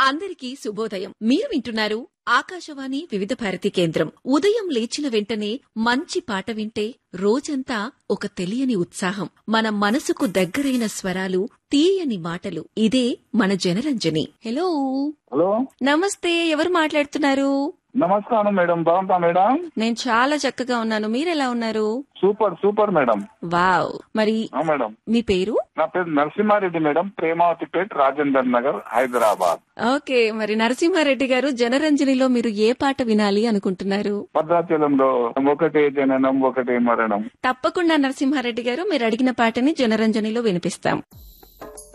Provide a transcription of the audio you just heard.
అందరికీ శుభోదయం మీరు వింటున్నారు ఆకాశవాణి వివిధ భారతి కేంద్రం ఉదయం లేచిన వెంటనే మంచి పాట వింటే రోజంతా ఒక తెలియని ఉత్సాహం మన మనసుకు దగ్గరైన స్వరాలు తీయని మాటలు ఇదే మన జనరంజని హలో హలో నమస్తే ఎవరు మాట్లాడుతున్నారు నమస్కారం మేడం బాగుంటా మేడం నేను చాలా చక్కగా ఉన్నాను మీరెలా ఉన్నారు సూపర్ సూపర్ మేడం వావ్ మరి ఆ మేడం మీ పేరు నా పేరు నరసింహారెడ్డి మేడం ప్రేమావతి పేట్ రాజేందర్ నగర్ హైదరాబాద్ ఓకే మరి నరసింహారెడ్డి గారు జనరంజనిలో మీరు ఏ పాట వినాలి అనుకుంటున్నారు భద్రాచలంలో ఒకటే జననం ఒకటే మరణం తప్పకుండా నరసింహారెడ్డి గారు మీరు అడిగిన పాటని జనరంజనిలో వినిపిస్తాం